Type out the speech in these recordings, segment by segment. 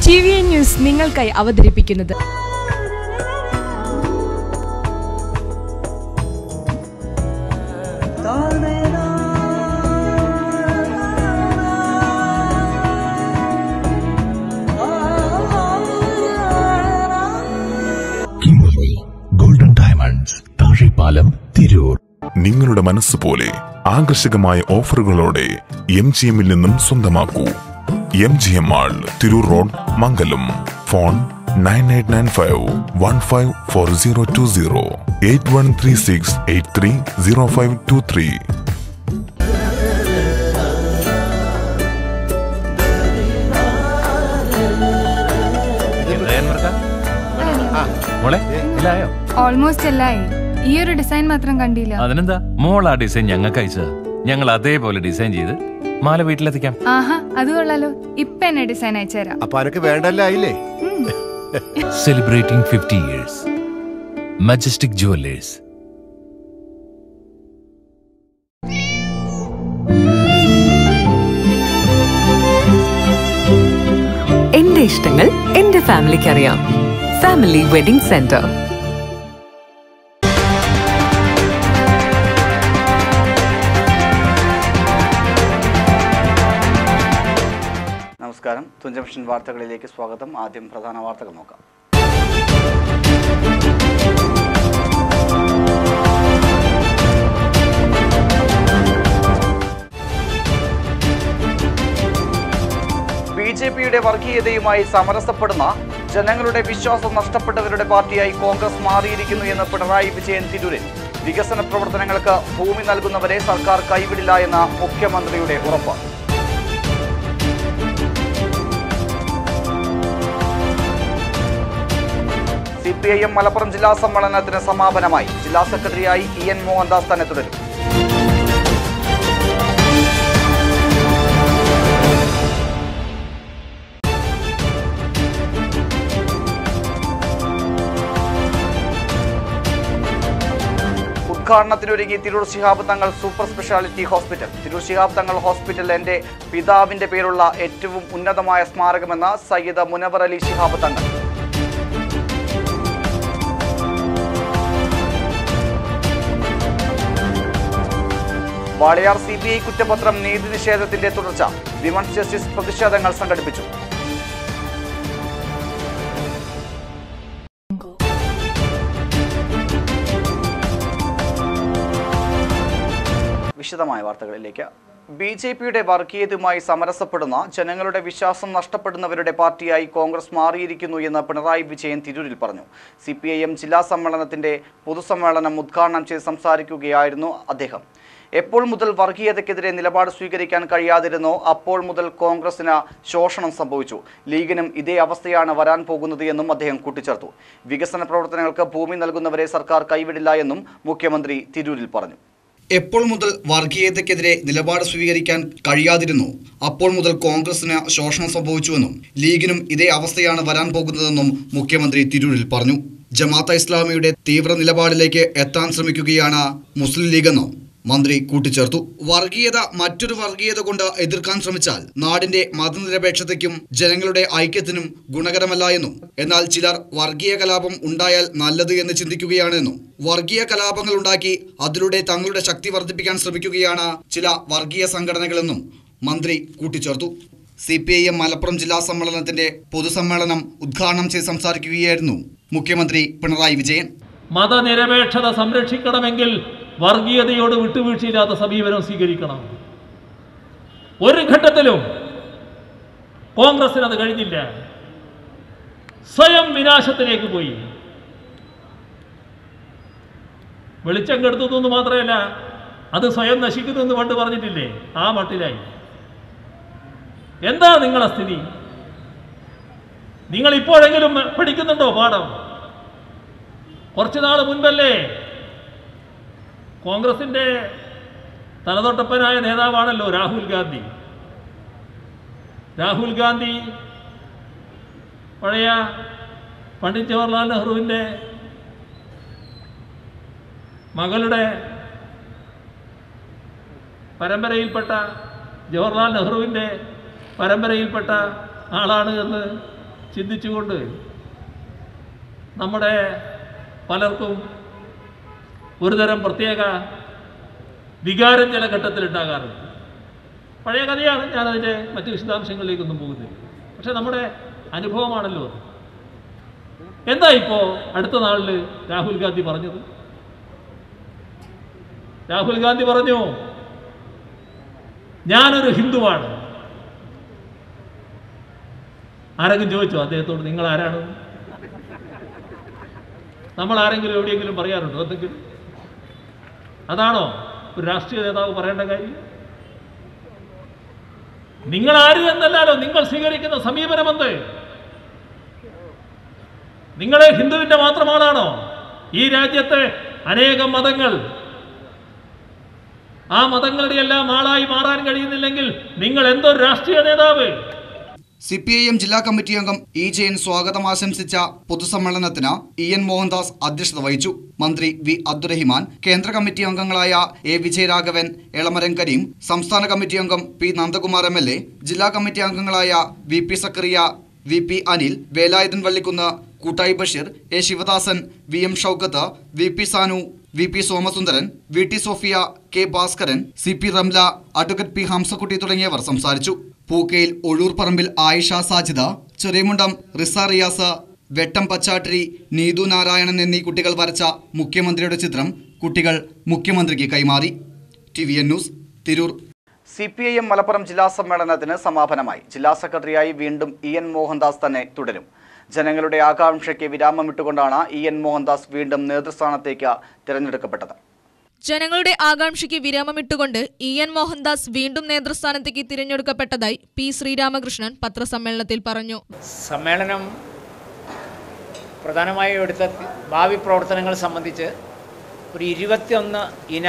T V N news നിങ്ങൾക്കായി അവതരിപ്പിക്കുന്നത് Kimberley golden diamonds Thazhepalam Tirur നിങ്ങളുടെ മനസ്സ് പോലെ ആകർഷകമായ ഓഫറുകളോടെ എം ജി എമ്മിൽ നിന്നും സ്വന്തമാക്കൂ M G M mall Tirur road Mangalam phone nine eight nine five one five four zero two zero eight one three six eight three zero five two three മോളെ ഇല്ലായോ almost എല്ലായി ഈ ഒരു ഡിസൈൻ മാത്രം കണ്ടില്ല അതിനെന്താ മോൾ ആ ഡിസൈൻ ഞങ്ങൾക്ക് അയച്ചതാ ഞങ്ങൾ അതേപോലെ ഡിസൈൻ ചെയ്ത് മാല വീട്ടിലെത്തിക്കാം ആഹാ അത് കൊള്ളാലോ ഇപ്പൊ എന്നെ ഡിസൈൻ അയച്ചുതരാം അപ്പൊ അനക്ക് വേണ്ടല്ല ആയില്ലേ celebrating fifty years Majestic jewellers എന്റെ ഇഷ്ടങ്ങൾ എന്റെ ഫാമിലിക്ക് അറിയാം ഫാമിലി വെഡിംഗ് സെന്റർ നമസ്കാരം തുഞ്ചമിഷൻ വാർത്തകളിലേക്ക് സ്വാഗതം ആദ്യം പ്രധാന വാർത്തകൾ നോക്കാം ബി ജെ പിയുടെ വർഗീയതയുമായി സമരസപ്പെടുന്ന ജനങ്ങളുടെ വിശ്വാസം നഷ്ടപ്പെട്ടവരുടെ പാർട്ടിയായി കോൺഗ്രസ് മാറിയിരിക്കുന്നു എന്ന് പിണറായി വിജയൻ തിരൂരിൽ വികസന പ്രവർത്തനങ്ങൾക്ക് ഭൂമി നൽകുന്നവരെ സർക്കാർ കൈവിടില്ല എന്ന മുഖ്യമന്ത്രിയുടെ ഉറപ്പ് C P I M Malappuram ജില്ലാ സമ്മേളനത്തിന് സമാപനമായി ജില്ലാ സെക്രട്ടറിയായി ഇ എൻ മോഹൻദാസ് തന്നെ തുടരും ഉദ്ഘാടനത്തിനൊരുങ്ങി Tirur Shihab Thangal super speciality hospital Tirur Shihab Thangal hospital എന്റെ പിതാവിന്റെ പേരുള്ള ഏറ്റവും ഉന്നതമായ സ്മാരകമെന്ന സയ്യിദ് മുനവർ അലി ശിഹാബ് തങ്ങൾ വാളയാർ സി ബി ഐ കുറ്റപത്രം നീതി നിഷേധത്തിന്റെ തുടർച്ച വിമൻസ് ജസ്റ്റിസ് പ്രതിഷേധങ്ങൾ സംഘടിപ്പിച്ചു വിശദമായ വാർത്തകളിലേക്ക് ബി ജെ പിയുടെ വർഗീയതയുമായി സമരസപ്പെടുന്ന ജനങ്ങളുടെ വിശ്വാസം നഷ്ടപ്പെടുന്നവരുടെ പാർട്ടിയായി കോൺഗ്രസ് മാറിയിരിക്കുന്നു എന്ന് പിണറായി വിജയൻ തിരൂരിൽ പറഞ്ഞു സി പി ഐ എം ജില്ലാ സമ്മേളനത്തിന്റെ പൊതുസമ്മേളനം ഉദ്ഘാടനം ചെയ്ത് സംസാരിക്കുകയായിരുന്നു അദ്ദേഹം എപ്പോൾ മുതൽ വർഗീയതയ്ക്കെതിരെ നിലപാട് സ്വീകരിക്കാൻ കഴിയാതിരുന്നോ അപ്പോൾ മുതൽ കോൺഗ്രസിന് ശോഷണം സംഭവിച്ചു ലീഗിനും ഇതേ അവസ്ഥയാണ് വരാൻ പോകുന്നത് എന്നും അദ്ദേഹം കൂട്ടിച്ചേർത്തു വികസന പ്രവർത്തനങ്ങൾക്ക് ഭൂമി നൽകുന്നവരെ സർക്കാർ കൈവിടില്ല എന്നും മുഖ്യമന്ത്രി തിരൂരിൽ പറഞ്ഞു എപ്പോൾ മുതൽ വർഗീയതയ്ക്കെതിരെ നിലപാട് സ്വീകരിക്കാൻ കഴിയാതിരുന്നു അപ്പോൾ മുതൽ കോൺഗ്രസിന് ശോഷണം സംഭവിച്ചുവെന്നും ലീഗിനും ഇതേ അവസ്ഥയാണ് വരാൻ പോകുന്നതെന്നും മുഖ്യമന്ത്രി തിരൂരിൽ പറഞ്ഞു ജമാഅത്തെ ഇസ്ലാമിയുടെ തീവ്ര നിലപാടിലേക്ക് എത്താൻ ശ്രമിക്കുകയാണ് മുസ്ലിം ലീഗെന്നും മന്ത്രി കൂട്ടിച്ചേർത്തു വർഗീയത മറ്റൊരു വർഗീയത കൊണ്ട് എതിർക്കാൻ ശ്രമിച്ചാൽ നാടിന്റെ മതനിരപേക്ഷതയ്ക്കും ജനങ്ങളുടെ ഐക്യത്തിനും ഗുണകരമല്ല എന്നും എന്നാൽ ചിലർ വർഗീയ കലാപം ഉണ്ടായാൽ നല്ലത് എന്ന് ചിന്തിക്കുകയാണെന്നും വർഗീയ കലാപങ്ങൾ ഉണ്ടാക്കി അതിലൂടെ തങ്ങളുടെ ശക്തി വർദ്ധിപ്പിക്കാൻ ശ്രമിക്കുകയാണ് ചില വർഗീയ സംഘടനകളെന്നും മന്ത്രി കൂട്ടിച്ചേർത്തു C P I M Malappuram ജില്ലാ സമ്മേളനത്തിന്റെ പൊതുസമ്മേളനം ഉദ്ഘാടനം ചെയ്ത് സംസാരിക്കുകയായിരുന്നു മുഖ്യമന്ത്രി പിണറായി വിജയൻ മതനിരപേക്ഷത സംരക്ഷിക്കണമെങ്കിൽ വർഗീയതയോട് വിട്ടുവീഴ്ചയില്ലാത്ത സമീപനം സ്വീകരിക്കണം ഒരു ഘട്ടത്തിലും കോൺഗ്രസിന് അത് കഴിഞ്ഞില്ല സ്വയം വിനാശത്തിലേക്ക് പോയി വെളിച്ചം കെടുത്തുന്നു എന്ന് മാത്രമല്ല അത് സ്വയം നശിക്കുന്നു എന്ന് പണ്ട് പറഞ്ഞിട്ടില്ലേ ആ മട്ടിലായി എന്താ നിങ്ങളെ സ്ഥിതി നിങ്ങൾ ഇപ്പോഴെങ്കിലും പഠിക്കുന്നുണ്ടോ പാഠം കുറച്ച് നാൾ മുൻപല്ലേ കോൺഗ്രസിൻ്റെ തലതൊട്ടപ്പനായ നേതാവാണല്ലോ രാഹുൽ ഗാന്ധി രാഹുൽ ഗാന്ധി പഴയ പണ്ഡിറ്റ് ജവഹർലാൽ നെഹ്റുവിൻ്റെ മകളുടെ പരമ്പരയിൽപ്പെട്ട ജവഹർലാൽ നെഹ്റുവിൻ്റെ പരമ്പരയിൽപ്പെട്ട ആളാണ് എന്ന് ചിന്തിച്ചുകൊണ്ട് നമ്മുടെ പലർക്കും ഒരുതരം പ്രത്യേക വികാരം ചില ഘട്ടത്തിൽ ഉണ്ടാകാറുണ്ട് പഴയ കഥയാണ് ഞാനതിൻ്റെ മറ്റ് വിശദാംശങ്ങളിലേക്കൊന്നും പോകുന്നില്ല പക്ഷെ നമ്മുടെ അനുഭവമാണല്ലോ അത്. എന്താ ഇപ്പോൾ അടുത്ത നാളിൽ രാഹുൽ ഗാന്ധി പറഞ്ഞത് രാഹുൽ ഗാന്ധി പറഞ്ഞു ഞാനൊരു ഹിന്ദുവാണ് ആരെങ്കിലും ചോദിച്ചോ അദ്ദേഹത്തോട് നിങ്ങൾ ആരാണ് നമ്മൾ ആരെങ്കിലും എവിടെയെങ്കിലും പറയാറുണ്ടോ എന്തെങ്കിലും അതാണോ ഒരു രാഷ്ട്രീയ നേതാവ് പറയേണ്ട കാര്യം നിങ്ങൾ ആര് എന്നല്ലാലോ നിങ്ങൾ സ്വീകരിക്കുന്ന സമീപനമെന്ത് നിങ്ങളെ ഹിന്ദുവിന്റെ മാത്രമാണാണോ ഈ രാജ്യത്തെ അനേകം മതങ്ങൾ ആ മതങ്ങളുടെ എല്ലാം ആളായി മാറാൻ കഴിയുന്നില്ലെങ്കിൽ നിങ്ങൾ എന്തൊരു രാഷ്ട്രീയ നേതാവ് സി പി ഐ എം ജില്ലാ കമ്മിറ്റി അംഗം ഇ ജയൻ സ്വാഗതം ആശംസിച്ച പൊതുസമ്മേളനത്തിന് ഇ എൻ മോഹൻദാസ് അധ്യക്ഷത വഹിച്ചു മന്ത്രി വി അബ്ദുറഹിമാൻ കേന്ദ്ര കമ്മിറ്റി അംഗങ്ങളായ എ വിജയരാഘവൻ എളമരം കരീം സംസ്ഥാന കമ്മിറ്റി അംഗം P Nandakumar M L A ജില്ലാ കമ്മിറ്റി അംഗങ്ങളായ V P Zakariya V P Anil Velayudhan Vallikkunnu Koottayi Basheer A Sivadasan V M Shaukath V P Sanu V P Somasundaran V T Sofia K Bhaskaran C P Ramla advocate P Hamsakutty തുടങ്ങിയവർ സംസാരിച്ചു പൂക്കയിൽ ഒഴൂർ പറമ്പിൽ ആയിഷ സാജിദ ചെറിയമുണ്ടം റിസ റിയാസ് വെട്ടം പച്ചാട്ടിരി നീതു നാരായണൻ എന്നീ കുട്ടികൾ വരച്ച മുഖ്യമന്ത്രിയുടെ ചിത്രം കുട്ടികൾ മുഖ്യമന്ത്രിക്ക് കൈമാറി T V N news Tirur C P I M Malappuram ജില്ലാ സമ്മേളനത്തിന് സമാപനമായി ജില്ലാ സെക്രട്ടറിയായി വീണ്ടും ഇ എൻ മോഹൻദാസ് തന്നെ തുടരും ജനങ്ങളുടെ ആകാംക്ഷയ്ക്ക് വിരാമമിട്ടുകൊണ്ടാണ് ഇ എൻ മോഹൻദാസ് വീണ്ടും നേതൃസ്ഥാനത്തേക്ക് തിരഞ്ഞെടുക്കപ്പെട്ടത് ജനങ്ങളുടെ ആകാംക്ഷയ്ക്ക് വിരാമമിട്ടുകൊണ്ട് ഇ എൻ മോഹൻദാസ് വീണ്ടും നേതൃസ്ഥാനത്തേക്ക് തിരഞ്ഞെടുക്കപ്പെട്ടതായി പി ശ്രീരാമകൃഷ്ണൻ പത്രസമ്മേളനത്തിൽ പറഞ്ഞു സമ്മേളനം പ്രധാനമായും എടുത്ത ഭാവി പ്രവർത്തനങ്ങൾ സംബന്ധിച്ച് ഒരു ഇരുപത്തിയൊന്ന് ഇന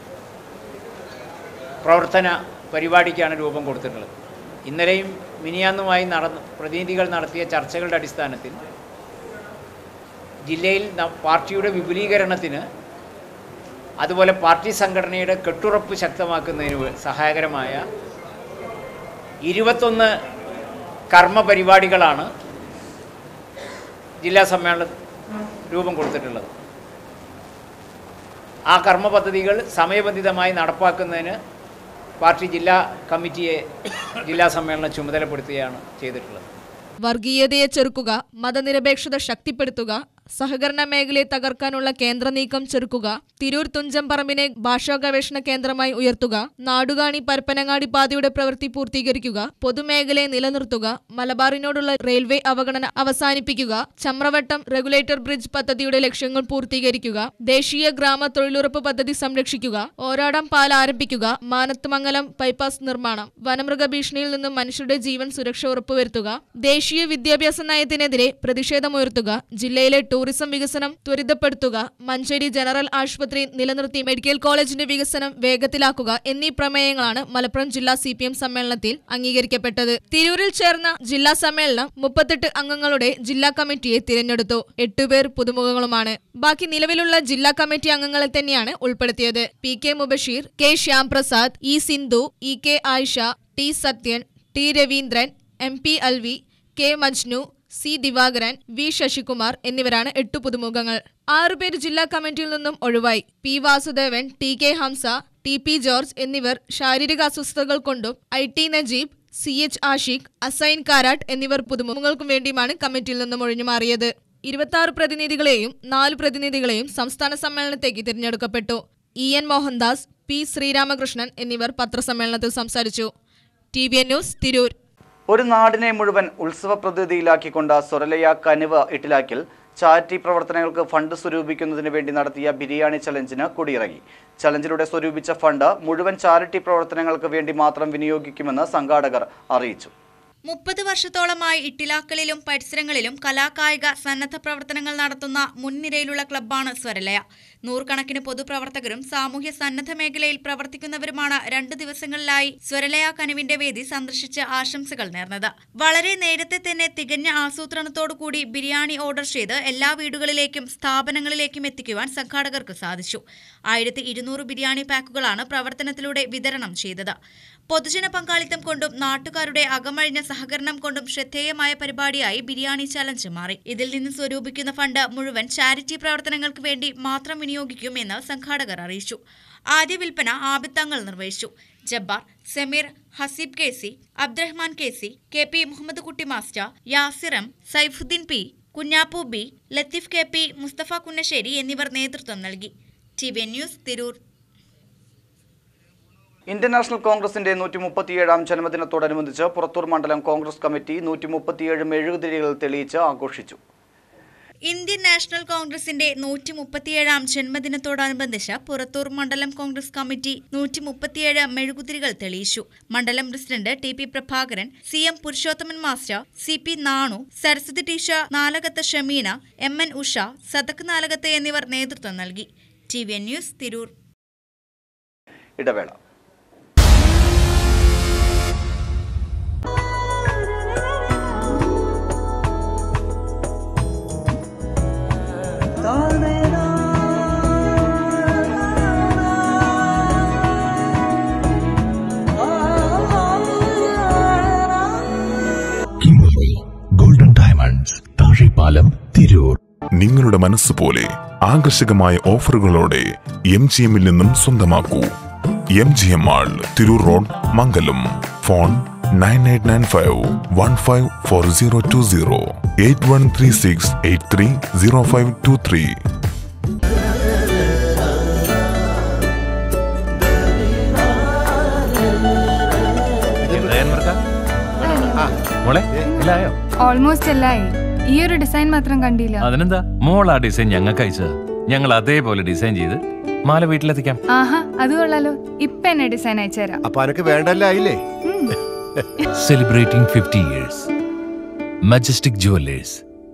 പ്രവർത്തന പരിപാടിക്കാണ് രൂപം കൊടുത്തിട്ടുള്ളത് ഇന്നലെയും മിനിയാന്നുമായി നടന്ന പ്രതിനിധികൾ നടത്തിയ ചർച്ചകളുടെ അടിസ്ഥാനത്തിൽ ജില്ലയിൽ ന- പാർട്ടിയുടെ വിപുലീകരണത്തിന് അതുപോലെ പാർട്ടി സംഘടനയുടെ കെട്ടുറപ്പ് ശക്തമാക്കുന്നതിന് വേ- സഹായകരമായ ഇരുപത്തൊന്ന് കർമ്മ പരിപാടികളാണ് ജില്ലാ സമ്മേളനം രൂപം കൊടുത്തിട്ടുള്ളത് ആ കർമ്മ പദ്ധതികൾ സമയബന്ധിതമായി നടപ്പാക്കുന്നതിന് പാർട്ടി ജില്ലാ കമ്മിറ്റിയെ ജില്ലാ സമ്മേളനം ചുമതലപ്പെടുത്തുകയാണ് ചെയ്തിട്ടുള്ളത് വർഗീയതയെ ചെറുക്കുക മതനിരപേക്ഷത ശക്തിപ്പെടുത്തുക സഹകരണ മേഖലയെ തകർക്കാനുള്ള കേന്ദ്ര നീക്കം ചെറുക്കുക തിരൂർ തുഞ്ചം പറമ്പിനെ ഭാഷാ ഗവേഷണ കേന്ദ്രമായി ഉയർത്തുക നാടുകാണി പരപ്പനങ്ങാടി പാതയുടെ പ്രവൃത്തി പൂർത്തീകരിക്കുക പൊതുമേഖലയെ നിലനിർത്തുക മലബാറിനോടുള്ള റെയിൽവേ അവഗണന അവസാനിപ്പിക്കുക ചമ്രവട്ടം റെഗുലേറ്റർ ബ്രിഡ്ജ് പദ്ധതിയുടെ ലക്ഷ്യങ്ങൾ പൂർത്തീകരിക്കുക ദേശീയ ഗ്രാമ തൊഴിലുറപ്പ് പദ്ധതി സംരക്ഷിക്കുക ഓരാടം പാൽ ആരംഭിക്കുക മാനത്തുമംഗലം ബൈപ്പാസ് നിർമ്മാണം വനമൃഗ ഭീഷണിയിൽ നിന്നും മനുഷ്യരുടെ ജീവൻ സുരക്ഷ ഉറപ്പുവരുത്തുക ദേശീയ വിദ്യാഭ്യാസ നയത്തിനെതിരെ പ്രതിഷേധമുയർത്തുക ജില്ലയിലെ ടൂറിസം വികസനം ത്വരിതപ്പെടുത്തുക മഞ്ചേരി ജനറൽ ആശുപത്രി നിലനിർത്തി മെഡിക്കൽ കോളേജിന്റെ വികസനം വേഗത്തിലാക്കുക എന്നീ പ്രമേയങ്ങളാണ് മലപ്പുറം ജില്ലാ സി പി എം സമ്മേളനത്തിൽ അംഗീകരിക്കപ്പെട്ടത് തിരൂരിൽ ചേർന്ന ജില്ലാ സമ്മേളനം മുപ്പത്തെട്ട് അംഗങ്ങളുടെ ജില്ലാ കമ്മിറ്റിയെ തിരഞ്ഞെടുത്തു എട്ടുപേർ പുതുമുഖങ്ങളുമാണ് ബാക്കി നിലവിലുള്ള ജില്ലാ കമ്മിറ്റി അംഗങ്ങളെ തന്നെയാണ് ഉൾപ്പെടുത്തിയത് P K Mubasheer K Shyamprasad E Sindhu E K Ayisha T Sathyan T Raveendran M P Alvi K Majnu C Divakaran V Sasikumar എന്നിവരാണ് എട്ടു പുതുമുഖങ്ങൾ ആറുപേര് ജില്ലാ കമ്മിറ്റിയിൽ നിന്നും ഒഴിവായി P Vasudevan T K Hamza T P George എന്നിവർ ശാരീരിക അസ്വസ്ഥതകൾ കൊണ്ടും I T Najeeb C H Ashiq Assain Karat എന്നിവർ പുതുമുഖങ്ങൾക്കും വേണ്ടിയുമാണ് കമ്മിറ്റിയിൽ നിന്നും ഒഴിഞ്ഞുമാറിയത് ഇരുപത്തി പ്രതിനിധികളെയും നാല് പ്രതിനിധികളെയും സംസ്ഥാന സമ്മേളനത്തേക്ക് തിരഞ്ഞെടുക്കപ്പെട്ടു E N Mohandas P Sreeramakrishnan എന്നിവർ പത്രസമ്മേളനത്തിൽ സംസാരിച്ചു T V N news Tirur ഒരു നാടിനെ മുഴുവൻ ഉത്സവ പ്രതിനിധിയിലാക്കിക്കൊണ്ട് സൊരലയ കനിവ് ഇട്ടിലാക്കിൽ ചാരിറ്റി പ്രവർത്തനങ്ങൾക്ക് ഫണ്ട് സ്വരൂപിക്കുന്നതിന് വേണ്ടി നടത്തിയ ബിരിയാണി ചലഞ്ചിന് കൊടിയിറങ്ങി ചലഞ്ചിലൂടെ സ്വരൂപിച്ച ഫണ്ട് മുഴുവൻ ചാരിറ്റി പ്രവർത്തനങ്ങൾക്ക് വേണ്ടി മാത്രം വിനിയോഗിക്കുമെന്ന് സംഘാടകർ അറിയിച്ചു മുപ്പത് വർഷത്തോളമായി ഇട്ടിലാക്കലിലും പരിസരങ്ങളിലും കലാകായിക സന്നദ്ധ പ്രവർത്തനങ്ങൾ നടത്തുന്ന മുൻനിരയിലുള്ള ക്ലബ്ബാണ് സ്വരലയ നൂറുകണക്കിന് പൊതുപ്രവർത്തകരും സാമൂഹ്യ സന്നദ്ധ മേഖലയിൽ പ്രവർത്തിക്കുന്നവരുമാണ് രണ്ട് ദിവസങ്ങളിലായി സ്വരലയ കനുവിന്റെ വേദി സന്ദർശിച്ച് ആശംസകൾ നേർന്നത് വളരെ നേരത്തെ തന്നെ തികഞ്ഞ ആസൂത്രണത്തോടുകൂടി ബിരിയാണി ഓർഡർ ചെയ്ത് എല്ലാ വീടുകളിലേക്കും സ്ഥാപനങ്ങളിലേക്കും എത്തിക്കുവാൻ സംഘാടകർക്ക് സാധിച്ചു ആയിരത്തി ഇരുന്നൂറ് ബിരിയാണി പാക്കുകളാണ് പ്രവർത്തനത്തിലൂടെ വിതരണം ചെയ്തത് പൊതുജന പങ്കാളിത്തം കൊണ്ടും നാട്ടുകാരുടെ അകമഴിഞ്ഞ സഹകരണം കൊണ്ടും ശ്രദ്ധേയമായ പരിപാടിയായി ബിരിയാണി ചലഞ്ച് മാറി ഇതിൽ നിന്ന് സ്വരൂപിക്കുന്ന ഫണ്ട് മുഴുവൻ ചാരിറ്റി പ്രവർത്തനങ്ങൾക്ക് വേണ്ടി മാത്രം വിനിയോഗിക്കുമെന്ന് സംഘാടകർ അറിയിച്ചു ആദ്യ വിൽപ്പന ആബിത്തങ്ങൾ നിർവഹിച്ചു Jabbar Sameer Haseeb K C Abdurahman K C K P Muhammad Kutty master Yasir M Saifuddin P Kunhappu B Latheef K P Mustafa Kunnassery എന്നിവർ നേതൃത്വം നൽകി T V news Tirur Indian national കോൺഗ്രസിന്റെ നൂറ്റി മുപ്പത്തിയേഴാം ജന്മദിനത്തോടനുബന്ധിച്ച് പുറത്തൂർ മണ്ഡലം കോൺഗ്രസ് കമ്മിറ്റി നൂറ്റി മുപ്പത്തിയേഴ് മെഴുകുതിരികൾ തെളിയിച്ച് ആഘോഷിച്ചു ഇന്ത്യൻ നാഷണൽ കോൺഗ്രസിന്റെ നൂറ്റി മുപ്പത്തിയേഴാം ജന്മദിനത്തോടനുബന്ധിച്ച് പുറത്തൂർ മണ്ഡലം കോൺഗ്രസ് കമ്മിറ്റി നൂറ്റി മുപ്പത്തിയേഴ് മെഴുകുതിരികൾ തെളിയിച്ചു മണ്ഡലം president T P Prabhakaran C M Purushothaman master C P Nanu Saraswathi teacher Nalakath Shameena M N Usha Sadak Nalakath എന്നിവർ നേതൃത്വം നൽകി T V N news Tirur ഇടവേള Kimberley golden diamonds Thazhepalam Tirur നിങ്ങളുടെ മനസ്സ് പോലെ ആകർഷകമായ ഓഫറുകളോടെ എം ജി എമ്മിൽ നിന്നും സ്വന്തമാക്കൂ M G M mall Tirur road Mangalam phone nine eight nine five one five four zero two zero eight one three six eight three zero five two three മോളെ ഇല്ലായോ almost എല്ലായി ഈ ഒരു ഡിസൈൻ മാത്രം കണ്ടില്ല അതിനെന്താ മോൾ ആ ഡിസൈൻ ഞങ്ങൾക്ക് അയച്ചതാ ഞങ്ങൾ അതേപോലെ ഡിസൈൻ ചെയ്ത് മാല വീട്ടിലെത്തിക്കാം ആഹാ അത് കൊള്ളാലോ ഇപ്പൊ എന്നെ ഡിസൈൻ അയച്ചുതരാം അപ്പൊ അനക്ക് വേണ്ടല്ലായില്ലേ celebrating fifty years Majestic jewellers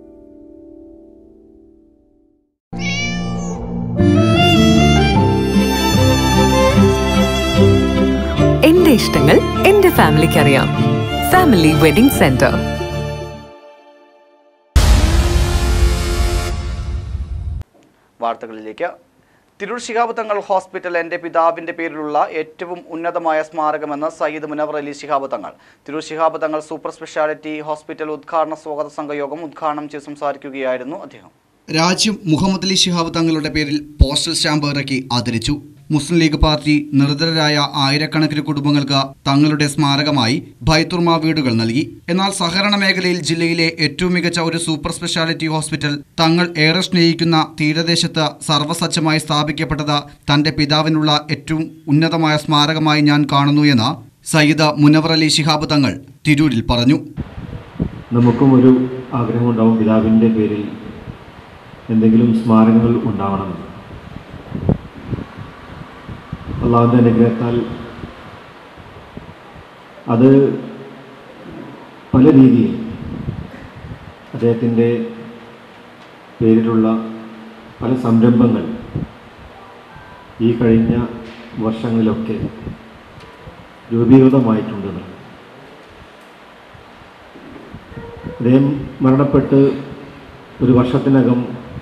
എന്റെ ഇഷ്ടങ്ങൾ എന്റെ ഫാമിലിക്ക് അറിയാം ഫാമിലി വെഡിംഗ് സെന്റർ വാർത്തകളിലേക്ക് തിരൂർ ശിഹാബ് തങ്ങൾ ഹോസ്പിറ്റൽ എൻ്റെ പിതാവിൻ്റെ പേരിലുള്ള ഏറ്റവും ഉന്നതമായ സ്മാരകമെന്ന് സയ്യിദ് മുനവർ അലി ശിഹാബ് തങ്ങൾ Tirur Shihab Thangal super speciality hospital ഉദ്ഘാടന സ്വാഗത സംഘയോഗം ഉദ്ഘാടനം ചെയ്ത് സംസാരിക്കുകയായിരുന്നു അദ്ദേഹം രാജ്യം മുഹമ്മദ് അലി ശിഹാബ് തങ്ങളുടെ പേരിൽ പോസ്റ്റൽ സ്റ്റാമ്പ് ഇറക്കി ആദരിച്ചു മുസ്ലിം ലീഗ് പാർട്ടി നിർധരരായ ആയിരക്കണക്കിന് കുടുംബങ്ങൾക്ക് തങ്ങളുടെ സ്മാരകമായി ഭൈത്തുർമ വീടുകൾ നൽകി എന്നാൽ സഹകരണ മേഖലയിൽ ജില്ലയിലെ ഏറ്റവും മികച്ച ഒരു സൂപ്പർ സ്പെഷ്യാലിറ്റി ഹോസ്പിറ്റൽ തങ്ങൾ ഏറെ സ്നേഹിക്കുന്ന തീരദേശത്ത് സർവ്വസജ്ജമായി സ്ഥാപിക്കപ്പെട്ടത് തന്റെ പിതാവിനുള്ള ഏറ്റവും ഉന്നതമായ സ്മാരകമായി ഞാൻ കാണുന്നു എന്ന് സയ്യിദ് മുനവർ അലി ശിഹാബ് തങ്ങൾ തിരൂരിൽ പറഞ്ഞു നമുക്കും ഒരു ആഗ്രഹമുണ്ടാവും പിതാവിൻ്റെ പേരിൽ എന്തെങ്കിലും സ്മാരകങ്ങൾ ഉണ്ടാവണമെന്ന് അള്ളാഹുവിൻ്റെ അനുഗ്രഹത്താൽ അത് പല രീതിയിൽ അദ്ദേഹത്തിൻ്റെ പേരിലുള്ള പല സംരംഭങ്ങൾ ഈ കഴിഞ്ഞ വർഷങ്ങളിലൊക്കെ രൂപീകൃതമായിട്ടുണ്ടെന്ന് അദ്ദേഹം മരണപ്പെട്ട് ഒരു വർഷത്തിനകം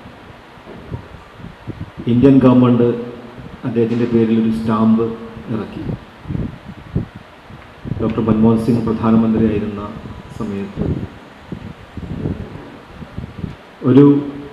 ഇന്ത്യൻ ഗവൺമെൻറ് അദ്ദേഹത്തിൻ്റെ പേരിൽ ഒരു സ്റ്റാമ്പ് ഇറക്കി ഡോക്ടർ മൻമോഹൻ സിംഗ് പ്രധാനമന്ത്രിയായിരുന്ന സമയത്ത് ഒരു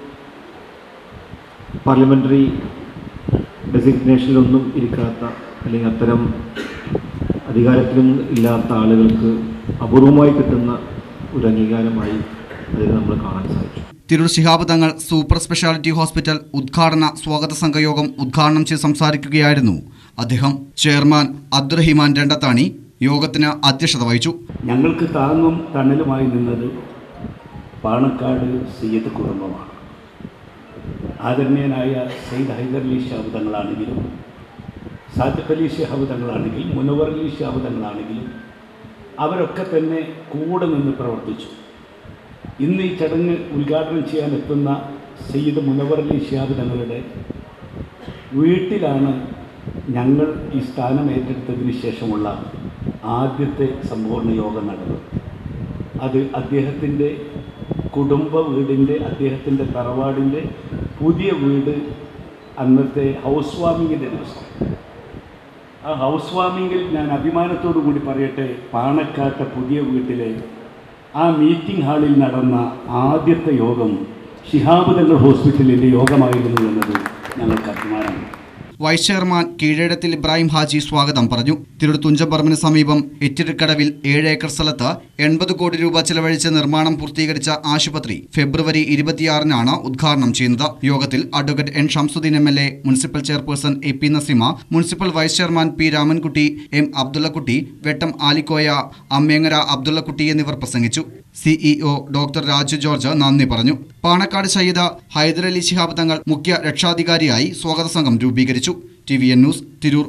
പാർലമെൻ്ററി ഡെസിഗ്നേഷനിലൊന്നും ഇരിക്കാത്ത അല്ലെങ്കിൽ അത്തരം അധികാരത്തിലും ഇല്ലാത്ത ആളുകൾക്ക് അപൂർവമായി കിട്ടുന്ന ഒരു അംഗീകാരമായി അതിൽ നമ്മൾ കാണാൻ സാധിച്ചു Tirur Shihab Thangal super speciality hospital ഉദ്ഘാടന സ്വാഗത സംഘയോഗം ഉദ്ഘാടനം ചെയ്ത് സംസാരിക്കുകയായിരുന്നു അദ്ദേഹം ചെയർമാൻ അബ്ദുറഹിമാൻ രണ്ടത്താണി യോഗത്തിന് അധ്യക്ഷത വഹിച്ചു ഞങ്ങൾക്ക് താങ്ങും തണലുമായി നിന്നത് പാണക്കാട് സയ്യദ് കുടുംബമാണ് ആദരണീയനായ സയ്യിദ് ഹൈദർ അലി ഷാബ് തങ്ങളാണെങ്കിലും സാദിഖ് അലി ഷഹാബ് തങ്ങളാണെങ്കിലും മുനവർ അലി ഷാബ് തങ്ങളാണെങ്കിലും അവരൊക്കെ തന്നെ കൂടെ നിന്ന് പ്രവർത്തിച്ചു ഇന്ന് ഈ ചടങ്ങ് ഉദ്ഘാടനം ചെയ്യാൻ എത്തുന്ന സയ്യിദ് മുനവർ അലി ഷിഹാബ് തങ്ങളുടെ വീട്ടിലാണ് ഞങ്ങൾ ഈ സ്ഥാനം ഏറ്റെടുത്തതിന് ശേഷമുള്ള ആദ്യത്തെ സമ്പൂർണ്ണ യോഗം നടന്നത് അത് അദ്ദേഹത്തിൻ്റെ കുടുംബ വീടിൻ്റെ അദ്ദേഹത്തിൻ്റെ തറവാടിൻ്റെ പുതിയ വീട് അന്നത്തെ ഹൗസ് വാമിങ്ങിൻ്റെ ദിവസം ആ ഹൗസ് വാമിങ്ങിൽ ഞാൻ അഭിമാനത്തോടു കൂടി പറയട്ടെ പാണക്കാട്ടെ പുതിയ വീട്ടിലെ ആ മീറ്റിംഗ് ഹാളിൽ നടന്ന ആദ്യത്തെ യോഗം ശിഹാബ് തങ്ങൾ ഹോസ്പിറ്റലിൻ്റെ യോഗമായിരുന്നു എന്നത് ഞങ്ങൾക്ക് അഭിമാനമാണ് വൈസ് ചെയർമാൻ കീഴേടത്തിൽ ഇബ്രാഹിം ഹാജി സ്വാഗതം പറഞ്ഞു തിരുവനന്തപുരം തുഞ്ചപ്പറമ്പിന് സമീപം എറ്റിരിക്കടവിൽ ഏഴ് ഏക്കർ സ്ഥലത്ത് എൺപത് കോടി രൂപ ചെലവഴിച്ച് നിർമ്മാണം പൂർത്തീകരിച്ച ആശുപത്രി ഫെബ്രുവരി ഇരുപത്തിയാറിനാണ് ഉദ്ഘാടനം ചെയ്യുന്നത് യോഗത്തിൽ advocate N Shamsuddin M L A municipal chairperson A P Naseema municipal vice chairman P Ramankutty M Abdullakutty Vettam Alikoya അമ്മേങ്ങര Abdullakutty എന്നിവർ പ്രസംഗിച്ചു സിഇഒ ഡോക്ടർ രാജു ജോർജ് നന്ദി പറഞ്ഞു പാണക്കാട് സയ്യിദ് ഹൈദരലി ശിഹാബ് തങ്ങൾ മുഖ്യ രക്ഷാധികാരിയായി സ്വാഗത സംഘം രൂപീകരിച്ചു T V N news Tirur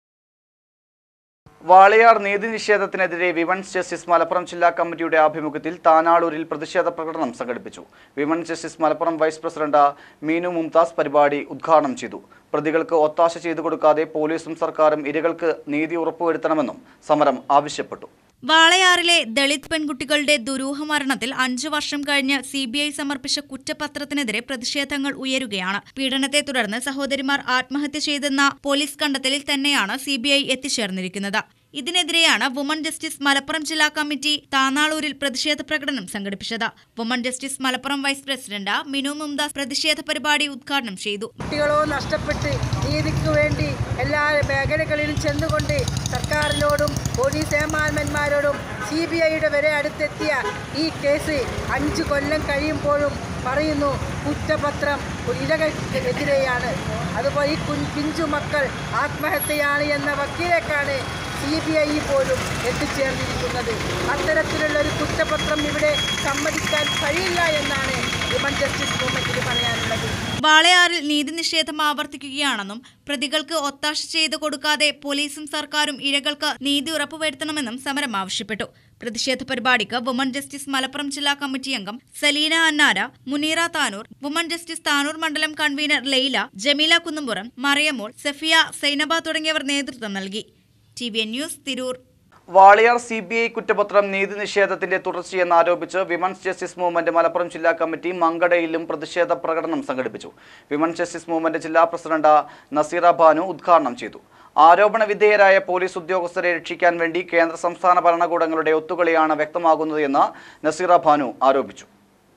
Walayar നീതി നിഷേധത്തിനെതിരെ വിമൻസ് ജസ്റ്റിസ് മലപ്പുറം ജില്ലാ കമ്മിറ്റിയുടെ ആഭിമുഖ്യത്തിൽ താനാളൂരിൽ പ്രതിഷേധ പ്രകടനം സംഘടിപ്പിച്ചു women's justice Malappuram vice president Meenu Mumtaz പരിപാടി ഉദ്ഘാടനം ചെയ്തു പ്രതികൾക്ക് ഒത്താശ ചെയ്തു കൊടുക്കാതെ പോലീസും സർക്കാരും ഇരകൾക്ക് നീതി ഉറപ്പുവരുത്തണമെന്നും സമരം ആവശ്യപ്പെട്ടു വാളയാറിലെ ദളിത് പെൺകുട്ടികളുടെ ദുരൂഹ മരണത്തിൽ അഞ്ചു വർഷം കഴിഞ്ഞ് സി ബി ഐ സമർപ്പിച്ച കുറ്റപത്രത്തിനെതിരെ പ്രതിഷേധങ്ങൾ ഉയരുകയാണ് പീഡനത്തെ തുടർന്ന് സഹോദരിമാർ ആത്മഹത്യ ചെയ്തെന്ന പോലീസ് കണ്ടെത്തലിൽ തന്നെയാണ് സി ബി ഐ എത്തിച്ചേർന്നിരിക്കുന്നത് ഇതിനെതിരെയാണ് വുമൺ ജസ്റ്റിസ് മലപ്പുറം ജില്ലാ കമ്മിറ്റി താനാളൂരിൽ പ്രതിഷേധ പ്രകടനം സംഘടിപ്പിച്ചത് woman justice Malappuram vice president Minu Mumdas പ്രതിഷേധ പരിപാടി ഉദ്ഘാടനം ചെയ്തു കുട്ടികളോ നഷ്ടപ്പെട്ട് നീതിക്ക് വേണ്ടി എല്ലാ മേഖലകളിലും ചെന്നുകൊണ്ട് സർക്കാരിനോടും പോലീസ് ഏമാന്മാരോടും സി ബി ഐയുടെ വരെ അടുത്തെത്തിയ ഈ കേസ് അഞ്ച് കൊല്ലം കഴിയുമ്പോഴും പറയുന്നു കുറ്റപത്രം ഇരകൾക്കെതിരെയാണ് അതുപോലെ ഈ കുൻ പിഞ്ചു മക്കൾ ആത്മഹത്യയാണ് എന്ന വക്കീലേക്കാണ് സി ബി ഐ പോലും എത്തിച്ചേർന്നിരിക്കുന്നത് അത്തരത്തിലുള്ള ഒരു കുറ്റപത്രം ഇവിടെ സമ്മതിക്കാൻ കഴിയില്ല എന്നാണ് ഹ്യൂമൻ ജസ്റ്റിസ് മൂവ്മെന്റിന് പറയാനുള്ളത് വാളയാറിൽ നീതി നിഷേധം ആവർത്തിക്കുകയാണെന്നും പ്രതികൾക്ക് ഒത്താശ ചെയ്തു കൊടുക്കാതെ പോലീസും സർക്കാരും ഇരകൾക്ക് നീതി ഉറപ്പുവരുത്തണമെന്നും സമരം ആവശ്യപ്പെട്ടു പ്രതിഷേധ പരിപാടിക്ക് വുമൺ ജസ്റ്റിസ് മലപ്പുറം ജില്ലാ കമ്മിറ്റി അംഗം സലീന അന്നാര മുനീറ താനൂർ വുമൺ ജസ്റ്റിസ് താനൂർ മണ്ഡലം കൺവീനർ ലെയ്ല ജമീല കുന്നുംപുറം മറിയമോൾ സഫിയ സൈനബ തുടങ്ങിയവർ നേതൃത്വം നൽകി T V N news Tirur Walayar C B I കുറ്റപത്രം നീതി നിഷേധത്തിന്റെ തുടർച്ചയെന്ന് ആരോപിച്ച് വിമൻസ് ജസ്റ്റിസ് മൂവ്മെന്റ് മലപ്പുറം ജില്ലാ കമ്മിറ്റി മങ്കടയിലും പ്രതിഷേധ പ്രകടനം സംഘടിപ്പിച്ചു വിമൻസ് ജസ്റ്റിസ് മൂവ്മെന്റ് ജില്ലാ പ്രസിഡന്റ് നസീറ ബാനു ഉദ്ഘാടനം ചെയ്തു ആരോപണ വിധേയരായ പോലീസ് ഉദ്യോഗസ്ഥരെ രക്ഷിക്കാൻ വേണ്ടി കേന്ദ്ര സംസ്ഥാന ഭരണകൂടങ്ങളുടെ ഒത്തുകളിയാണ് വ്യക്തമാകുന്നത് എന്ന് നസീറ ബാനു ആരോപിച്ചു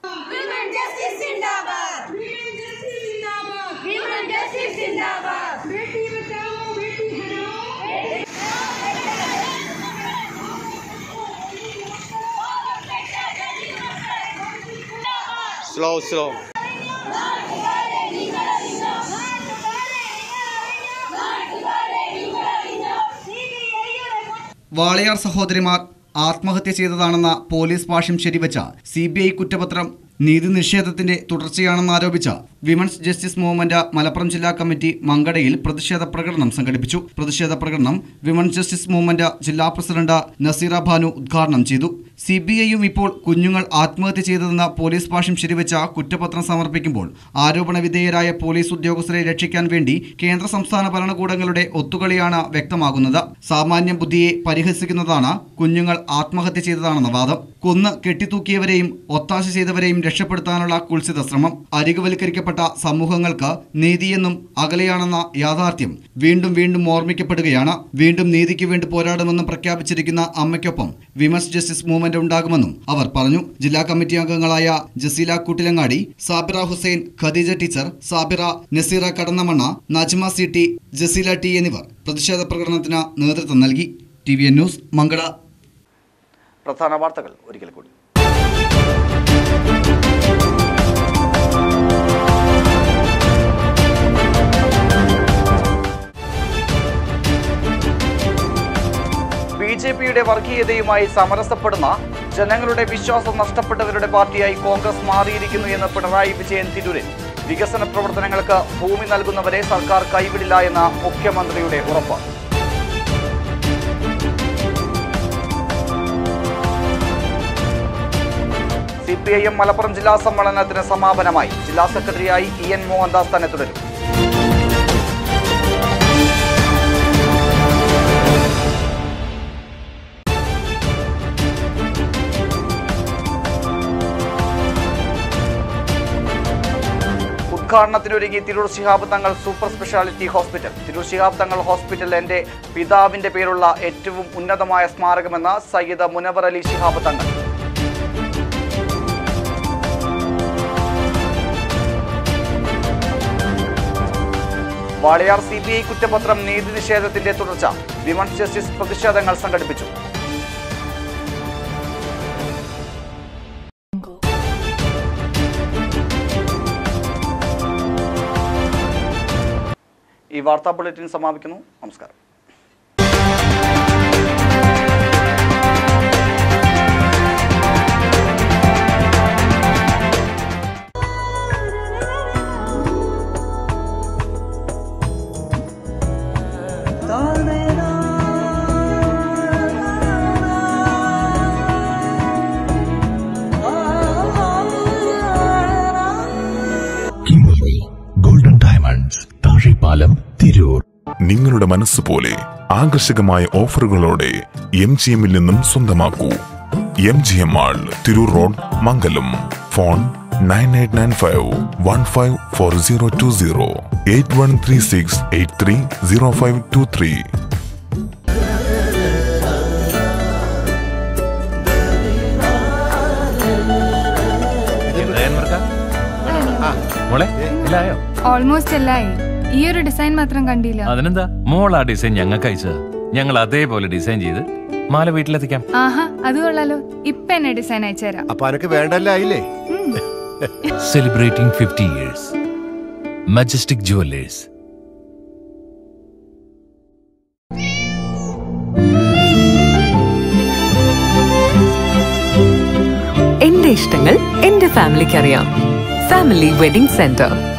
സ്ലോ സ്ലോ വാളയാർ സഹോദരിമാർ ആത്മഹത്യ ചെയ്തതാണെന്ന പോലീസ് ഭാഷ്യം ശരിവച്ച സി ബി ഐ കുറ്റപത്രം നീതി നിഷേധത്തിന്റെ തുടർച്ചയാണെന്ന് ആരോപിച്ച വിമൻസ് ജസ്റ്റിസ് മൂവ്മെന്റ് മലപ്പുറം ജില്ലാ കമ്മിറ്റി മങ്കടയിൽ പ്രതിഷേധ പ്രകടനം സംഘടിപ്പിച്ചു പ്രതിഷേധ പ്രകടനം വിമൻസ് ജസ്റ്റിസ് മൂവ്മെന്റ് ജില്ലാ പ്രസിഡന്റ് നസീറ ഭാനു ഉദ്ഘാടനം ചെയ്തു സി ബി ഐയും ഇപ്പോൾ കുഞ്ഞുങ്ങൾ ആത്മഹത്യ ചെയ്തതെന്ന പോലീസ് ഭാഷ്യം ശരിവച്ച കുറ്റപത്രം സമർപ്പിക്കുമ്പോൾ ആരോപണ വിധേയരായ പോലീസ് ഉദ്യോഗസ്ഥരെ രക്ഷിക്കാൻ വേണ്ടി കേന്ദ്ര സംസ്ഥാന ഭരണകൂടങ്ങളുടെ ഒത്തുകളിയാണ് വ്യക്തമാകുന്നത് സാമാന്യ ബുദ്ധിയെ പരിഹസിക്കുന്നതാണ് കുഞ്ഞുങ്ങൾ ആത്മഹത്യ ചെയ്തതാണെന്ന വാദം കൊന്ന് കെട്ടിത്തൂക്കിയവരെയും ഒത്താശ ചെയ്തവരെയും രക്ഷപ്പെടുത്താനുള്ള കുൽസിത ശ്രമം അരികുവൽക്കരിക്കപ്പെട്ട സമൂഹങ്ങൾക്ക് നീതിയെന്നും അകലെയാണെന്ന യാഥാർത്ഥ്യം വീണ്ടും വീണ്ടും ഓർമ്മിക്കപ്പെടുകയാണ് വീണ്ടും നീതിക്ക് വേണ്ടി പോരാടുമെന്നും പ്രഖ്യാപിച്ചിരിക്കുന്ന അമ്മയ്ക്കൊപ്പം വിമൻസ് ജസ്റ്റിസ് മൂവ്മെന്റ് ഉണ്ടാകുമെന്നും അവർ പറഞ്ഞു ജില്ലാ കമ്മിറ്റി അംഗങ്ങളായ Jaseela Koottilangadi Sabira Hussain Khadeeja teacher Sabira Naseera Kadannamanna Najma C T Jaseela T എന്നിവർ പ്രതിഷേധ പ്രകടനത്തിന് നേതൃത്വം നൽകി ടി വി എൻ ന്യൂസ് മംഗള പ്രധാന വാർത്തകൾ ഒരിക്കൽ കൂടി ബി ജെ പിയുടെ വർഗീയതയുമായി സമരസപ്പെടുന്ന ജനങ്ങളുടെ വിശ്വാസം നഷ്ടപ്പെട്ടവരുടെ പാർട്ടിയായി കോൺഗ്രസ് മാറിയിരിക്കുന്നു എന്ന് പിണറായി വിജയൻ തിരൂരിൽ വികസന പ്രവർത്തനങ്ങൾക്ക് ഭൂമി നൽകുന്നവരെ സർക്കാർ കൈവിടില്ല എന്ന മുഖ്യമന്ത്രിയുടെ ഉറപ്പ് C P I M Malappuram ജില്ലാ സമ്മേളനത്തിന് സമാപനമായി ജില്ലാ സെക്രട്ടറിയായി ഇ എൻ മോഹൻദാസ് തന്നെ തുടരും ഉദ്ഘാടനത്തിനൊരുങ്ങി Tirur Shihab Thangal super speciality hospital Tirur Shihab Thangal hospital എൻ്റെ പിതാവിൻ്റെ പേരുള്ള ഏറ്റവും ഉന്നതമായ സ്മാരകമെന്ന് സയ്യിദ് മുനവർ അലി ശിഹാബ് തങ്ങൾ വാളയാർ സി ബി ഐ കുറ്റപത്രം നീതി നിഷേധത്തിന്റെ തുടർച്ച വിമൻസ് ജസ്റ്റിസ് പ്രതിഷേധങ്ങൾ സംഘടിപ്പിച്ചു ഈ വാർത്താ ബുള്ളറ്റിൻ സമാപിക്കുന്നു നമസ്കാരം Kimberley golden diamonds Thazhepalam Tirur നിങ്ങളുടെ മനസ്സ് പോലെ ആകർഷകമായ ഓഫറുകളോടെ എം ജി എമ്മിൽ നിന്നും സ്വന്തമാക്കൂ M G M mall Tirur road Mangalam phone nine eight nine five one five four zero two zero eight one three six eight three zero five two three മോളെ ഇല്ലായോ almost എല്ലായി ഈ ഒരു ഡിസൈൻ മാത്രം കണ്ടില്ല അതിനെന്താ മോൾ ആ ഡിസൈൻ ഞങ്ങൾക്ക് അയച്ചത് ഞങ്ങൾ അതേപോലെ ഡിസൈൻ ചെയ്ത് മാല വീട്ടിലെത്തിക്കാം ആഹാ അത് കൊള്ളാലോ ഇപ്പൊ എന്നെ ഡിസൈൻ അയച്ചുതരാം അപ്പൊ അനക്ക് വേണ്ടല്ല ആയില്ലേ celebrating fifty years Majestic jewellers എന്റെ ഇഷ്ടങ്ങൾ എന്റെ ഫാമിലിക്ക് അറിയാം ഫാമിലി വെഡിംഗ് സെന്റർ